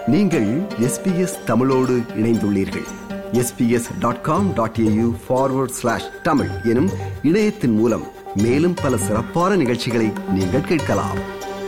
நீங்கள் எஸ்பிஎஸ் தமிழோடு இணைந்துள்ளீர்கள் SBS dot com dot AU forward slash Tamil எனும் இணையத்தின் மூலம் மேலும் பல சிறப்பான நிகழ்ச்சிகளை நீங்கள் கேட்கலாம்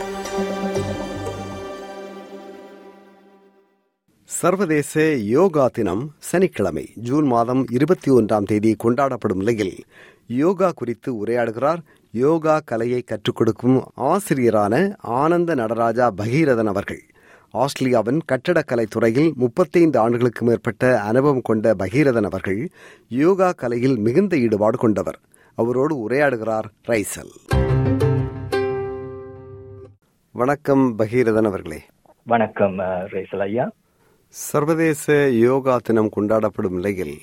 சர்வதேச யோகா தினம் சனிக்கிழமை ஜூன் மாதம் இருபத்தி ஒன்றாம் தேதி கொண்டாடப்படும் நிலையில் யோகா குறித்து உரையாடுகிறார் யோகா கலையை கற்றுக் கொடுக்கும் ஆசிரியரான ஆனந்த நடராஜா பகீரதன் அவர்கள் ஆஸ்திரேலியாவின் கட்டடக்கலை துறையில் முப்பத்தைந்து ஆண்டுகளுக்கு மேற்பட்ட அனுபவம் கொண்ட பகீரதன் அவர்கள் யோகா கலையில் மிகுந்த ஈடுபாடு கொண்டவர் அவரோடு உரையாடுகிறார் ரைசல் வணக்கம் பகீரதன் அவர்களே வணக்கம் ரேசல் ஐயா சர்வதேச யோகா தினம் கொண்டாடப்படும் நிலையில்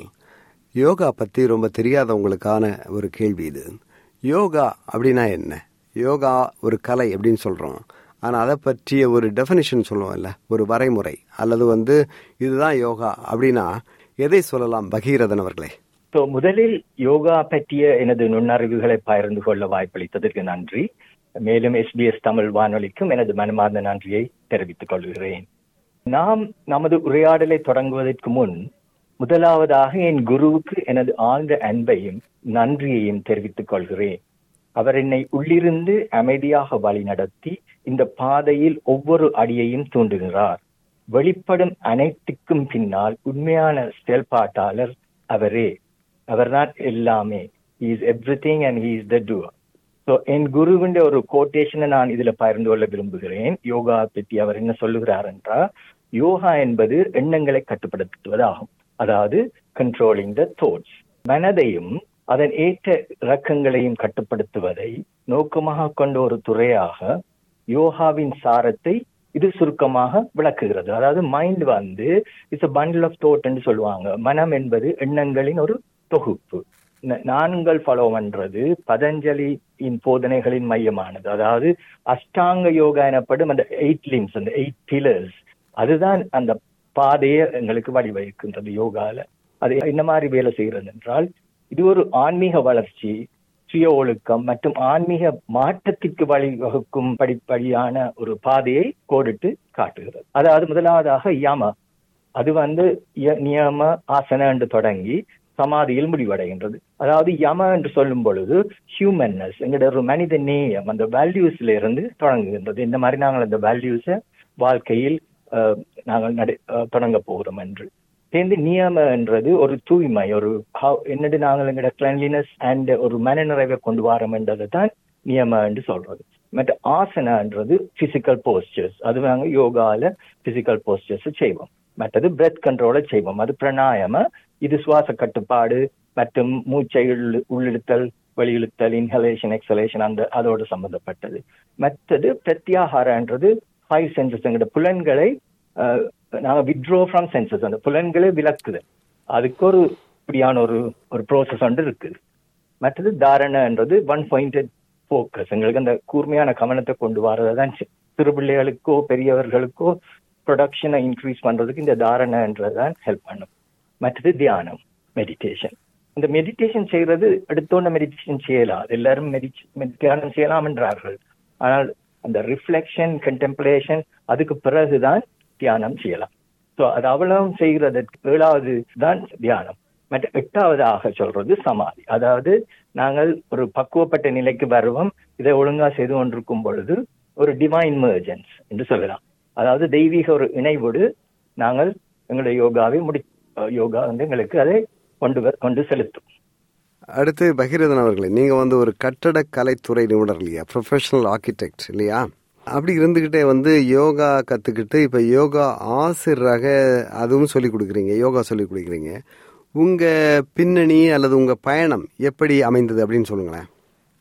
யோகா பத்தி ரொம்ப தெரியாதவங்களுக்கான ஒரு கேள்வி இது யோகா அப்படின்னா என்ன யோகா ஒரு கலை அப்படின்னு சொல்றோம் ஆனா அதை பற்றிய ஒரு டெஃபினிஷன் சொல்லுவோம்ல ஒரு வரைமுறை அல்லது வந்து இதுதான் யோகா அப்படின்னா எதை சொல்லலாம் பகீரதன் அவர்களே ஸோ முதலில் யோகா பற்றிய எனது நுண்ணறிவுகளை பகிர்ந்து கொள்ள வாய்ப்பளித்ததற்கு நன்றி மேலும் எஸ்பிஎஸ் தமிழ் வானொலிக்கும் எனது மனமார்ந்த நன்றியை தெரிவித்துக் கொள்கிறேன் நாம் நமது உரையாடலை தொடங்குவதற்கு முன் முதலாவதாக என் குருவுக்கு எனது ஆழ்ந்த அன்பையும் நன்றியையும் தெரிவித்துக் கொள்கிறேன் அவர் என்னை உள்ளிருந்து அமைதியாக வழி நடத்தி இந்த பாதையில் ஒவ்வொரு அடியையும் தூண்டுகிறார் வெளிப்படும் அனைத்துக்கும் பின்னால் உண்மையான செயல்பாட்டாளர் அவரே அவர்தான் எல்லாமே is everything and he is the doer so என் குருவின் ஒரு கோட்டேஷனை நான் இதுல பகிர்ந்து கொள்ள விரும்புகிறேன் யோகா பற்றி அவர் என்ன சொல்லுகிறார் என்றால் யோகா என்பது எண்ணங்களை கட்டுப்படுத்துவதாகும் அதாவது கண்ட்ரோலிங் த தோட்ஸ் மனதையும் அதன் ஏற்ற இறக்கங்களையும் கட்டுப்படுத்துவதை நோக்கமாக கொண்ட ஒரு துறையாக யோகாவின் சாரத்தை இது சுருக்கமாக விளக்குகிறது அதாவது மைண்ட் வந்து it's a bundle of thought என்று சொல்லுவாங்க மனம் என்பது எண்ணங்களின் ஒரு தொகுப்பு நான்கள் ஃபாலோ பண்றது பதஞ்சலியின் போதனைகளின் மையமானது அதாவது அஷ்டாங்க யோகா எனப்படும் அந்த எயிட் லிம்ஸ் அந்த எயிட் பில்லர்ஸ் அதுதான் அந்த பாதையை எங்களுக்கு வழிவகுக்கின்றது யோகால அது என்ன மாதிரி வேலை செய்கிறது என்றால் இது ஒரு ஆன்மீக வளர்ச்சி சுய ஒழுக்கம் மற்றும் ஆன்மீக மாற்றத்திற்கு வழிவகுக்கும் படிப்படியான ஒரு பாதையை கோடிட்டு காட்டுகிறது அதாவது முதலாவதாக யம அது வந்து நியம ஆசன என்று தொடங்கி சமாதியில் முடிவடைகின்றது அதாவது யம என்று சொல்லும் பொழுது ஹியூமன்னஸ் எங்களுடைய ஒரு மனித நேயம் அந்த வேல்யூஸ்ல இருந்து தொடங்குகின்றது இந்த மாதிரி நாங்கள் அந்த வேல்யூஸை வாழ்க்கையில் நாங்கள் நட தொடங்க போகிறோம் என்று சேர்ந்து நியம என்றது ஒரு தூய்மை ஒரு என்னது நாங்கள் எங்களோட கிளன்லினஸ் அண்ட் ஒரு மனநிறைவை கொண்டு வரோம் என்றதை தான் நியம என்று சொல்றது மற்ற ஆசனன்றது பிசிக்கல் போஸ்டர்ஸ் அது நாங்கள் யோகால பிசிக்கல் போஸ்டர்ஸ் செய்வோம் மற்றது பிரெத் கண்ட்ரோலை செய்வோம் அது பிரணாயம இது சுவாச கட்டுப்பாடு மற்றும் மூச்சை உள்ளிழுத்தல் வெளியிழுத்தல் இன்ஹலேஷன் எக்ஸலேஷன் அந்த அதோடு சம்பந்தப்பட்டது மற்றது பிரத்யாகாரன்றது ஃபைவ் சென்சஸ் எங்களோட புலன்களை நாங்கள் வித்ரோ ஃப்ரம் சென்சஸ் அந்த புலன்களை விளக்குது அதுக்கு ஒரு இப்படியான ஒரு ஒரு ப்ரோசஸ் ஒன்று இருக்குது மற்றது தாரணன்றது ஒன் பாயிண்டட் ஃபோக்கஸ் எங்களுக்கு அந்த கூர்மையான கவனத்தை கொண்டு வரதான் சிறு பிள்ளைகளுக்கோ பெரியவர்களுக்கோ ப்ரொடக்ஷனை இன்க்ரீஸ் பண்றதுக்கு இந்த தாரணன்றதான் ஹெல்ப் பண்ணும் மற்றது தியானம் மெடிடேஷன் இந்த மெடிடேஷன் செய்யறது அடுத்தோண்ட மெடிடேஷன் செய்யலாம் எல்லாரும் தியானம் செய்யலாம் என்றார்கள் ஆனால் அந்த ரிஃப்ளெக்ஷன் கண்டெம்ப்ளேஷன் அதுக்கு பிறகுதான் தியானம் செய்யலாம் ஸோ அது அவ்வளவு செய்கிறதற்கு ஏழாவது தான் தியானம் மற்ற எட்டாவதாக சொல்றது சமாதி அதாவது நாங்கள் ஒரு பக்குவப்பட்ட நிலைக்கு வருவோம் இதை ஒழுங்கா செய்து கொண்டிருக்கும் பொழுது ஒரு டிவைன் மர்ஜன்ஸ் என்று சொல்லலாம் அதாவது தெய்வீக ஒரு இணைவோடு நாங்கள் எங்களுடைய யோகாவை முடி யோகா வந்து எங்களுக்கு அதை கொண்டு கொண்டு செலுத்தும் அடுத்து பகீரதன் அவர்களே நீங்க வந்து ஒரு கட்டட கலைத்துறை நிபுணர் இல்லையா ப்ரொஃபஷனல் ஆர்கிடெக்ட் இல்லையா அப்படி இருந்துகிட்டே வந்து யோகா கத்துக்கிட்டு இப்ப யோகா ஆசிரியராக அதுவும் சொல்லி கொடுக்குறீங்க யோகா சொல்லி கொடுக்குறீங்க உங்க பின்னணி அல்லது உங்க பயணம் எப்படி அமைந்தது அப்படின்னு சொல்லுங்களேன்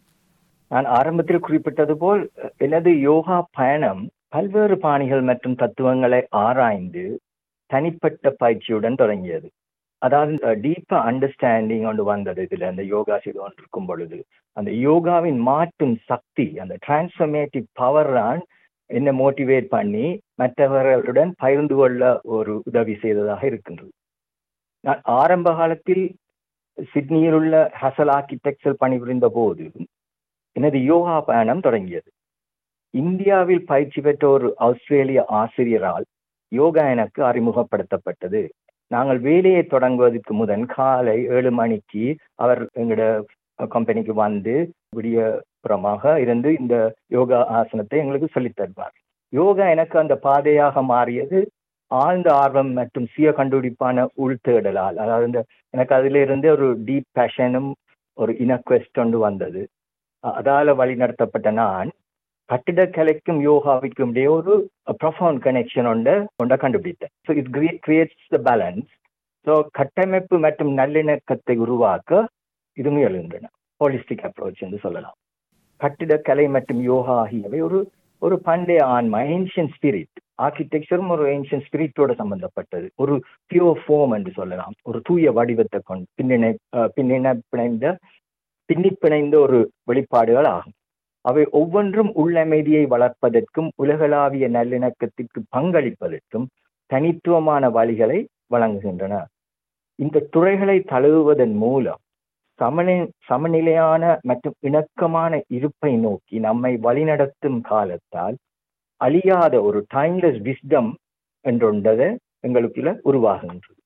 நான் ஆரம்பத்தில் குறிப்பிட்டது போல் எனது யோகா பயணம் பல்வேறு பாணிகள் மற்றும் தத்துவங்களை ஆராய்ந்து தனிப்பட்ட பயிற்சியுடன் தொடங்கியது அதாவது டீப்பா அண்டர்ஸ்டாண்டிங் ஒன்று வந்தது இதுல அந்த யோகா செய்து கொண்டிருக்கும் பொழுது அந்த யோகாவின் மாற்றும் சக்தி அந்த டிரான்ஸ்பர்மேட்டிவ் பவர் தான் என்ன மோட்டிவேட் பண்ணி மற்றவர்களுடன் பகிர்ந்து கொள்ள ஒரு உதவி செய்ததாக இருக்கின்றது நான் ஆரம்ப காலத்தில் சிட்னியில் உள்ள ஹசல் ஆர்கிடெக்சர் பணிபுரிந்த போது எனது யோகா பயணம் தொடங்கியது இந்தியாவில் பயிற்சி பெற்ற ஒரு ஆஸ்திரேலிய ஆசிரியரால் யோகா எனக்கு அறிமுகப்படுத்தப்பட்டது நாங்கள் வேலையை தொடங்குவதற்கு முதன் காலை ஏழு மணிக்கு அவர் எங்களோட கம்பெனிக்கு வந்து விடிய புறமாக இருந்து இந்த யோகா ஆசனத்தை எங்களுக்கு சொல்லித் தருவார் யோகா எனக்கு அந்த பாதையாக மாறியது ஆழ்ந்த ஆர்வம் மற்றும் சுய கண்டுபிடிப்பான உள்தேடலால் அதாவது இந்த எனக்கு அதுல இருந்து ஒரு டீப் பேஷனும் ஒரு இனக்வெஸ்ட் ஒன்று வந்தது அதால வழி நடத்தப்பட்ட நான் கட்டிடக்கலைக்கும் யோகாவிற்கும் இடையே ஒரு ப்ரொஃபவுண்ட் கனெக்ஷன் ஒன்று கொண்ட கண்டுபிடித்தேன் so it creates the balance so கட்டமைப்பு மற்றும் நல்லிணக்கத்தை உருவாக்க இது முயல்கின்றன ஹோலிஸ்டிக் அப்ரோச் என்று சொல்லலாம் கட்டிடக்கலை மற்றும் யோகா ஆகியவை ஒரு ஒரு பண்டைய ஆன்மா ஏன்ஷியன் ஸ்பிரிட் ஆர்கிடெக்சரும் ஒரு ஏன்ஷியன் ஸ்பிரிட்டோட சம்பந்தப்பட்டது ஒரு பியூர் ஃபோம் என்று சொல்லலாம் ஒரு தூய வடிவத்தை கொண்டு பின்னிணை பின்னிண பிணைந்த பின்னி பிணைந்த ஒரு வெளிப்பாடுகள் ஆகும் அவை ஒவ்வொன்றும் உள்ளமைதியை வளர்ப்பதற்கும் உலகளாவிய நல்லிணக்கத்திற்கு பங்களிப்பதற்கும் தனித்துவமான வழிகளை வழங்குகின்றன இந்த துறைகளை தழுவுவதன் மூலம் சமநி சமநிலையான மற்றும் இணக்கமான இருப்பை நோக்கி நம்மை வழிநடத்தும் காலத்தால் அழியாத ஒரு டைம்லெஸ் விஸ்டம் என்றொன்றதை எங்களுக்குள்ள உருவாகின்றது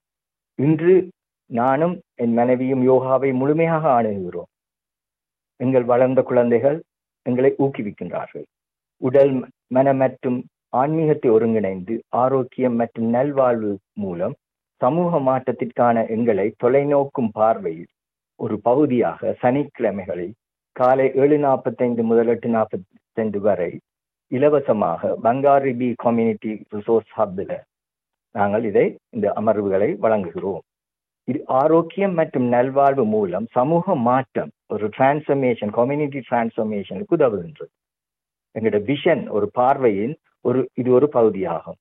இன்று நானும் என் மனைவியும் யோகாவை முழுமையாக அணுகுகிறோம் எங்கள் வளர்ந்த குழந்தைகள் எங்களை ஊக்குவிக்கின்றார்கள் உடல் மன மற்றும் ஆன்மீகத்தை ஒருங்கிணைந்து ஆரோக்கியம் மற்றும் நல்வாழ்வு மூலம் சமூக மாற்றத்திற்கான எங்களை தொலைநோக்கும் பார்வையில் ஒரு பகுதியாக சனிக்கிழமைகளில் காலை ஏழு நாற்பத்தைந்து முதல் எட்டு நாற்பத்தைந்து வரை இலவசமாக பங்காரி பி கம்யூனிட்டி ரிசோர்ஸ் ஹப்பில் நாங்கள் இதை இந்த அமர்வுகளை வழங்குகிறோம் இது ஆரோக்கியம் மற்றும் நல்வாழ்வு மூலம் சமூக மாற்றம் ஒரு டிரான்ஸ்ஃபர்மேஷன் கம்யூனிட்டி டிரான்ஸ்ஃபர்மேஷனுக்கு உதவுகின்றது எங்களோட விஷன் ஒரு பார்வையின் ஒரு இது ஒரு பகுதியாகும்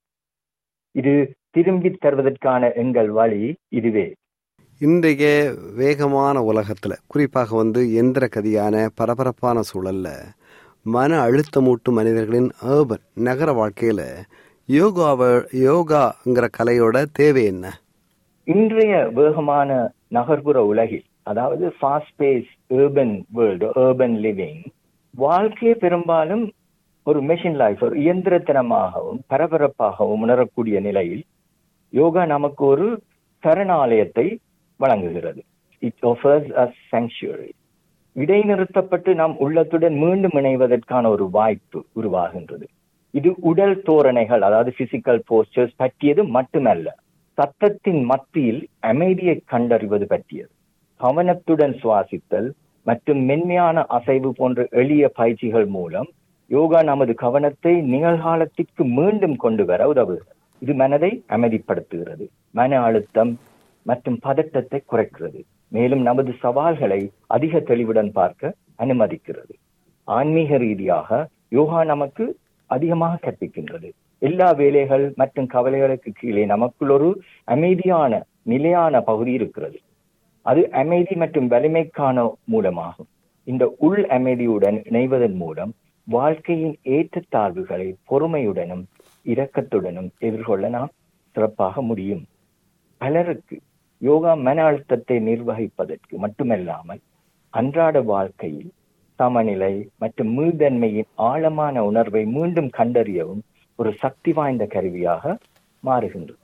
இது திரும்பி தருவதற்கான எங்கள் வழி இதுவே இன்றைய வேகமான உலகத்துல குறிப்பாக வந்து எந்திர கதியான பரபரப்பான சூழல்ல மன அழுத்தமூட்டும் மனிதர்களின் ஏர்பன் நகர வாழ்க்கையில யோகாவை யோகாங்கிற கலையோட தேவை என்ன இன்றைய வேகமான நகர்ப்புற உலகில் அதாவது fast pace urban world urban living வாழ்க்கையை பெரும்பாலும் ஒரு மெஷின் லைஃப் ஒரு இயந்திரத்தனமாகவும் பரபரப்பாகவும் உணரக்கூடிய நிலையில் யோகா நமக்கு ஒரு சரணாலயத்தை வழங்குகிறது இட் ஆஃபர்ஸ் அ சாங்சுவரி இடைநிறுத்தப்பட்டு நாம் உள்ளத்துடன் மீண்டும் இணைவதற்கான ஒரு வாய்ப்பு உருவாகின்றது இது உடல் தோரணைகள் அதாவது பிசிக்கல் போஸ்டர்ஸ் பற்றியது மட்டுமல்ல சத்தத்தின் மத்தியில் அமைதியை கண்டறிவது பற்றியது கவனத்துடன் சுவாசித்தல் மற்றும் மென்மையான அசைவு போன்ற எளிய பயிற்சிகள் மூலம் யோகா நமது கவனத்தை நிகழ்காலத்திற்கு மீண்டும் கொண்டு வர உதவுகிறது இது மனதை அமைதிப்படுத்துகிறது மன அழுத்தம் மற்றும் பதட்டத்தை குறைக்கிறது மேலும் நமது சவால்களை அதிக தெளிவுடன் பார்க்க அனுமதிக்கிறது ஆன்மீக ரீதியாக யோகா நமக்கு அதிகமாக கற்பிக்கின்றது எல்லா வேலைகள் மற்றும் கவலைகளுக்கு கீழே நமக்குள் ஒரு அமைதியான நிலையான பகுதி இருக்கிறது அது அமைதி மற்றும் வலிமைக்கான மூலமாகும் இந்த உள் அமைதியுடன் இணைவதன் மூலம் வாழ்க்கையின் ஏற்றத்தாழ்வுகளை பொறுமையுடனும் இரக்கத்துடனும் எதிர்கொள்ள நாம் சிறப்பாக முடியும் பலருக்கு யோகா மன அழுத்தத்தை நிர்வகிப்பதற்கு மட்டுமல்லாமல் அன்றாட வாழ்க்கையில் சமநிலை மற்றும் மீள்தன்மையின் ஆழமான உணர்வை மீண்டும் கண்டறியவும் ஒரு சக்தி வாய்ந்த கருவியாக மாறுகின்றது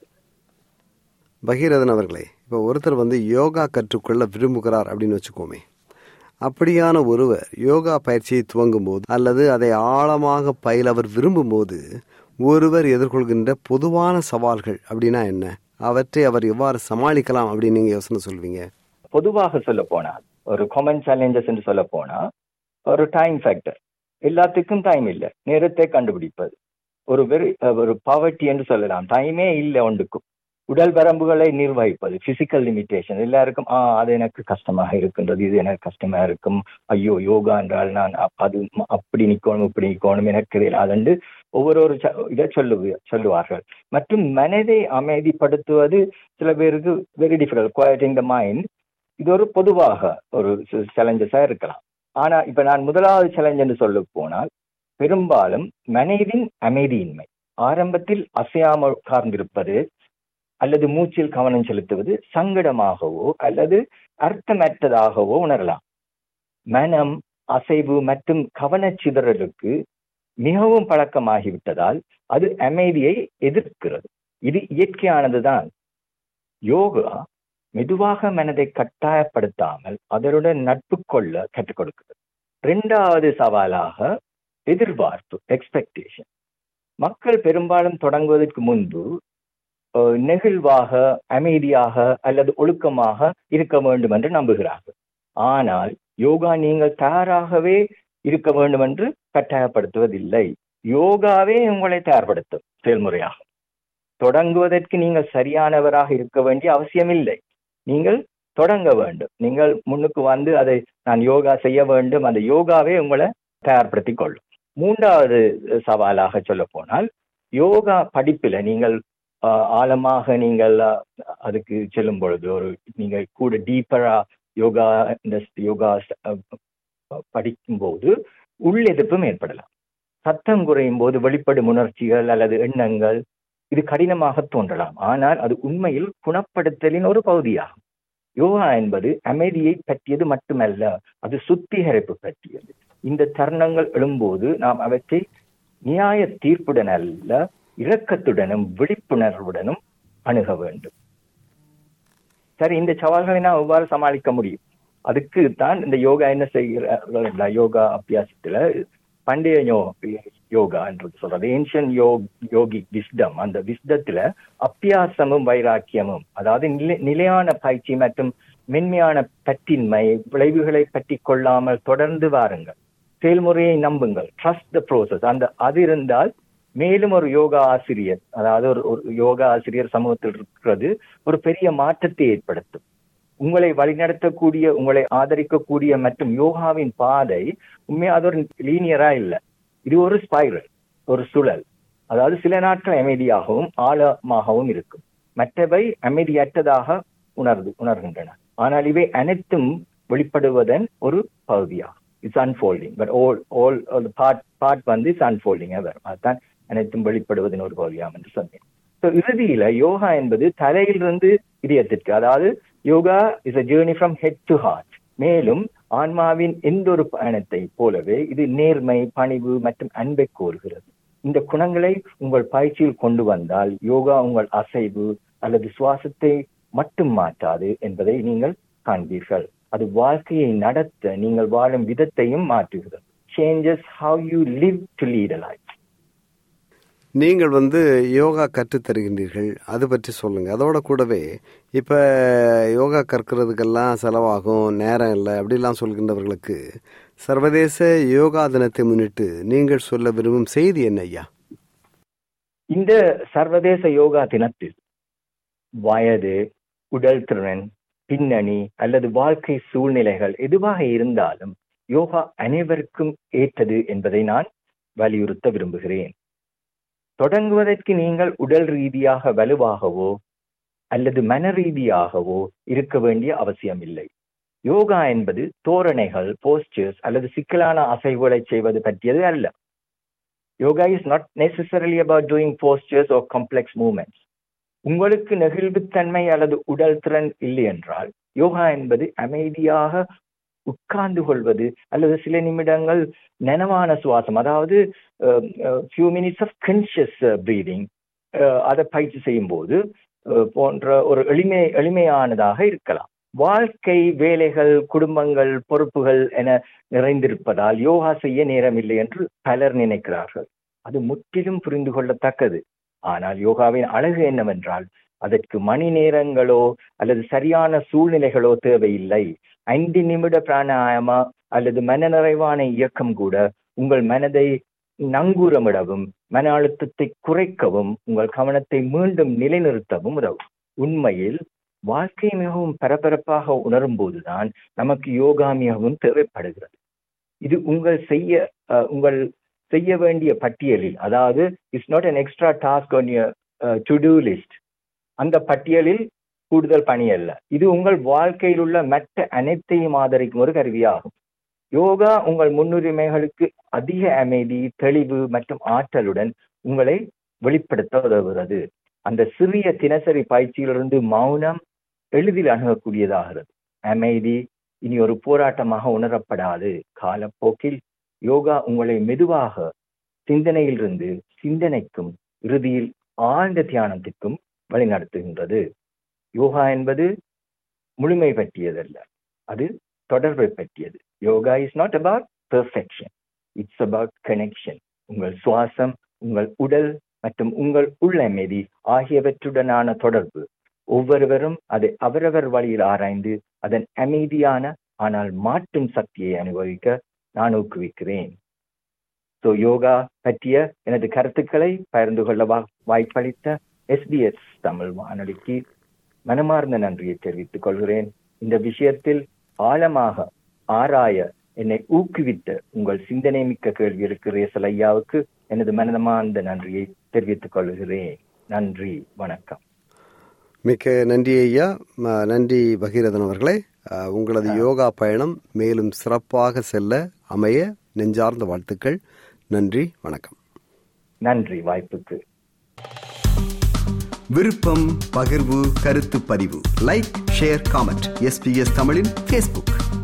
பகீரதன் அவர்களே இப்போ ஒருத்தர் வந்து யோகா கற்றுக்கொள்ள விரும்புகிறார் அப்படின்னு வச்சுக்கோமே அப்படியான ஒருவர் யோகா பயிற்சியை துவங்கும் போது அல்லது அதை ஆழமாக பயில அவர் விரும்பும் போது ஒருவர் எதிர்கொள்கின்ற பொதுவான சவால்கள் அப்படின்னா என்ன அவற்றை அவர் எவ்வாறு சமாளிக்கலாம் அப்படின்னு நீங்க யோசனை சொல்வீங்க பொதுவாக சொல்ல போனால் ஒரு காமன் சேலஞ்சஸ் என்று சொல்ல போனா ஒரு டைம் ஃபேக்டர் எல்லாத்துக்கும் டைம் இல்லை நேரத்தை கண்டுபிடிப்பது ஒரு வெறு ஒரு பாவர்ட்டி என்று சொல்லலாம் டைமே இல்லை ஒன்றுக்கும் உடல் வரம்புகளை நிர்வகிப்பது பிசிக்கல் லிமிட்டேஷன் எல்லாருக்கும் ஆ அது எனக்கு கஷ்டமாக இருக்கின்றது இது எனக்கு கஷ்டமா இருக்கும் ஐயோ யோகா என்றால் நான் அது அப்படி நிக்கணும் இப்படி நிக்கணும் எனக்கு தெரியல அதண்டு ஒவ்வொரு இதை சொல்லு சொல்லுவார்கள் மற்றும் மனதை அமைதிப்படுத்துவது சில பேருக்கு very difficult quieting the mind இது ஒரு பொதுவாக ஒரு சேலஞ்சஸா இருக்கலாம் ஆனா இப்ப நான் முதலாவது சேலஞ்ச் என்று சொல்ல போனால் பெரும்பாலும் மனைவின் அமைதியின்மை ஆரம்பத்தில் அசையாமல் உட்கார்ந்திருப்பது அல்லது மூச்சில் கவனம் செலுத்துவது சங்கடமாகவோ அல்லது அர்த்தமற்றதாகவோ உணரலாம் மனம் அசைவு மற்றும் கவனச்சிதறலுக்கு மிகவும் பழக்கமாகிவிட்டதால் அது அமைதியை எதிர்க்கிறது இது இயற்கையானதுதான் யோகா மெதுவாக மனதை கட்டாயப்படுத்தாமல் அதனுடன் நட்பு கொள்ள கற்றுக் கொடுக்கிறது இரண்டாவது சவாலாக எதிர்பார்ப்பு எக்ஸ்பெக்டேஷன் மக்கள் பெரும்பாலும் தொடங்குவதற்கு முன்பு நெகிழ்வாக அமைதியாக அல்லது ஒழுக்கமாக இருக்க வேண்டும் என்று நம்புகிறார்கள் ஆனால் யோகா நீங்கள் தயாராகவே இருக்க வேண்டும் என்று கட்டாயப்படுத்துவதில்லை யோகாவே உங்களை தயார்படுத்தும் செயல்முறையாகும் தொடங்குவதற்கு நீங்கள் சரியானவராக இருக்க வேண்டிய அவசியமில்லை நீங்கள் தொடங்க வேண்டும் நீங்கள் முன்னுக்கு வந்து அதை நான் யோகா செய்ய வேண்டும் அந்த யோகாவே உங்களை தயார்படுத்திக் கொள்ளும் மூன்றாவது சவாலாக சொல்ல போனால் யோகா படிப்பில் நீங்கள் ஆழமாக நீங்கள் அதுக்கு செல்லும் பொழுது ஒரு நீங்கள் கூட டீப்பரா யோகா இந்த யோகா படிக்கும்போது உள்ளெதிர்ப்பும் ஏற்படலாம் சத்தம் குறையும் போது வெளிப்படும் உணர்ச்சிகள் அல்லது எண்ணங்கள் இது கடினமாக தோன்றலாம் ஆனால் அது உண்மையில் குணப்படுத்தலின் ஒரு பகுதியாகும் யோகா என்பது அமைதியை பற்றியது மட்டுமல்ல அது சுத்திகரிப்பு பற்றியது இந்த தருணங்கள் எழும்போது நாம் அவற்றை நியாய தீர்ப்புடன் அல்ல இரக்கத்துடனும் விழிப்புணர்வுடனும் அணுக வேண்டும் சரி இந்த சவால்களை நாம் எவ்வாறு சமாளிக்க முடியும் அதுக்கு தான் இந்த யோகா என்ன செய்கிற யோகா அபியாசத்துல பண்டைய யோகா என்று சொல்றது ஏன்ஷியன் யோக் யோகிக் விஸ்டம் அந்த விஸ்டத்துல அப்பியாசமும் வைராக்கியமும் அதாவது நிலை நிலையான பயிற்சி மற்றும் மென்மையான பற்றின்மை விளைவுகளை பற்றி கொள்ளாமல் தொடர்ந்து வாருங்கள் செயல்முறையை நம்புங்கள் ட்ரஸ்ட் த ப்ரோசஸ் அந்த அது இருந்தால் மேலும் ஒரு யோகா ஆசிரியர் அதாவது ஒரு ஒரு யோகா ஆசிரியர் சமூகத்தில் இருக்கிறது ஒரு பெரிய மாற்றத்தை ஏற்படுத்தும் உங்களை வழிநடத்தக்கூடிய உங்களை ஆதரிக்கக்கூடிய மற்றும் யோகாவின் பாதை உண்மையா அது ஒரு லீனியரா இல்லை இது ஒரு ஸ்பைரல் ஒரு சுழல் அதாவது சில நாட்கள் அமைதியாகவும் ஆழமாகவும் இருக்கும் மற்றவை அமைதியற்றதாக உணர்ந்து உணர்கின்றன ஆனால் இவை அனைத்தும் வெளிப்படுவதன் ஒரு பகுதியாகும் it's unfolding but all all part part வந்து இட்ஸ் அன்ஃபோல்டிங் வரும் அதுதான் அனைத்தும் வெளிப்படுவதன் ஒரு பகுதியாகும் என்று சொன்னேன் ஸோ இறுதியில யோகா என்பது தலையிலிருந்து இதயத்திற்கு அதாவது yoga is a journey from head to heart மேலும் ஆன்மாவின் எந்த ஒரு பயணத்தை போலவே இது நேர்மை பணிவு மற்றும் அன்பை கோருகிறது இந்த குணங்களை உங்கள் பயிற்சியில் கொண்டு வந்தால் யோகா உங்கள் அசைவு அல்லது சுவாசத்தை மட்டும் மாற்றாது என்பதை நீங்கள் காண்பீர்கள் அது வாழ்க்கையை நடத்த நீங்கள் வாழும் விதத்தையும் மாற்றுகிறது changes how you live to lead a life நீங்கள் வந்து யோகா கற்றுத் தருகின்றீர்கள் அது பற்றி சொல்லுங்க அதோட கூடவே இப்போ யோகா கற்கிறதுக்கெல்லாம் செலவாகும் நேரம் இல்லை அப்படிலாம் சொல்கின்றவர்களுக்கு சர்வதேச யோகா தினத்தை முன்னிட்டு நீங்கள் சொல்ல விரும்பும் செய்தி என்ன ஐயா இந்த சர்வதேச யோகா தினத்தில் வயது உடல் திறன் பின்னணி அல்லது வாழ்க்கை சூழ்நிலைகள் எதுவாக இருந்தாலும் யோகா அனைவருக்கும் ஏற்றது என்பதை நான் வலியுறுத்த விரும்புகிறேன் தொடங்குவதற்கு நீங்கள் உடல் ரீதியாக வலுவாகவோ அல்லது மன ரீதியாகவோ இருக்க வேண்டிய அவசியம் இல்லை யோகா என்பது தோரணைகள் போஸ்டர்ஸ் அல்லது சிக்கலான அசைவுகளை செய்வது பற்றியது அல்ல yoga is not necessarily about doing postures or complex movements உங்களுக்கு நெகிழ்வுத்தன்மை அல்லது உடல் திறன் இல்லை என்றால் யோகா என்பது அமைதியாக உட்கார்ந்து கொள்வது அல்லது சில நிமிடங்கள் நனவான சுவாசம் அதாவது few minutes of conscious breathing அதை பயிற்சி செய்யும் போது போன்ற ஒரு எளிமை எளிமையானதாக இருக்கலாம் வாழ்க்கை வேலைகள் குடும்பங்கள் பொறுப்புகள் என நிறைந்திருப்பதால் யோகா செய்ய நேரமில்லை என்று பலர் நினைக்கிறார்கள் அது முற்றிலும் புரிந்து கொள்ளத்தக்கது ஆனால் யோகாவின் அழகு என்னவென்றால் அதற்கு மணி நேரங்களோ அல்லது சரியான சூழ்நிலைகளோ தேவையில்லை ஐந்து நிமிட பிராணாயமா அல்லது மன நிறைவான இயக்கம் கூட உங்கள் மனதை நங்கூரமிடவும் மன அழுத்தத்தை குறைக்கவும் உங்கள் கவனத்தை மீண்டும் நிலைநிறுத்தவும் உதவும் உண்மையில் வாழ்க்கை மிகவும் பரபரப்பாக உணரும் போதுதான் நமக்கு யோகா மிகவும் தேவைப்படுகிறது இது உங்கள் செய்ய உங்கள் செய்ய வேண்டிய பட்டியலில் அதாவது it's not an extra task on to do list அந்த பட்டியலில் கூடுதல் பணி அல்ல இது உங்கள் வாழ்க்கையில் உள்ள மற்ற அனைத்தையும் ஆதரிக்கும் ஒரு கருவியாகும் யோகா உங்கள் முன்னுரிமைகளுக்கு அதிக அமைதி தெளிவு மற்றும் ஆற்றலுடன் உங்களை வெளிப்படுத்த உதவுகிறது அந்த சிறிய தினசரி பயிற்சியிலிருந்து மௌனம் எளிதில் அணுகக்கூடியதாகிறது அமைதி இனி ஒரு போராட்டமாக உணரப்படாது காலப்போக்கில் யோகா உங்களை மெதுவாக சிந்தனையிலிருந்து சிந்தனைக்கும் இறுதியில் ஆழ்ந்த தியானத்திற்கும் வழிநடத்துகின்றது யோகா என்பது முழுமை பற்றியதல்ல அது தொடர்பை பற்றியது yoga is not about perfection it's about connection உங்கள் சுவாசம் உங்கள் உடல் மற்றும் உங்கள் உள்ளமைதி ஆகியவற்றுடனான தொடர்பு ஒவ்வொருவரும் அதை அவரவர் வழியில் ஆராய்ந்து அதன் அமைதியான ஆனால் மாற்றும் சக்தியை அனுபவிக்க நான் ஊக்குவிக்கிறேன் ஸோ யோகா பற்றிய எனது கருத்துக்களை பகிர்ந்து கொள்ள வாய்ப்பளித்த எஸ்பிஎஸ் தமிழ் வானொலிக்கு மனமார்ந்த நன்றியை தெரிவித்துக் கொள்கிறேன் இந்த விஷயத்தில் ஆழமாக ஆராய என்னை ஊக்குவித்த உங்கள் சிந்தனை மிக்க கேள்விகளுக்கு ரேசல் ஐயாவுக்கு எனது மனமார்ந்த நன்றியை தெரிவித்துக் கொள்கிறேன் நன்றி வணக்கம் மிக்க நன்றி ஐயா நன்றி பகீரதன் அவர்களே உங்களது யோகா பயணம் மேலும் சிறப்பாக செல்ல அமைய நெஞ்சார்ந்த வாழ்த்துக்கள் நன்றி வணக்கம் நன்றி வாய்ப்புக்கு விருப்பம் பகிர்வு கருத்து பதிவு லைக் ஷேர் காமெண்ட் எஸ்பிஎஸ் தமிழின் ஃபேஸ்புக்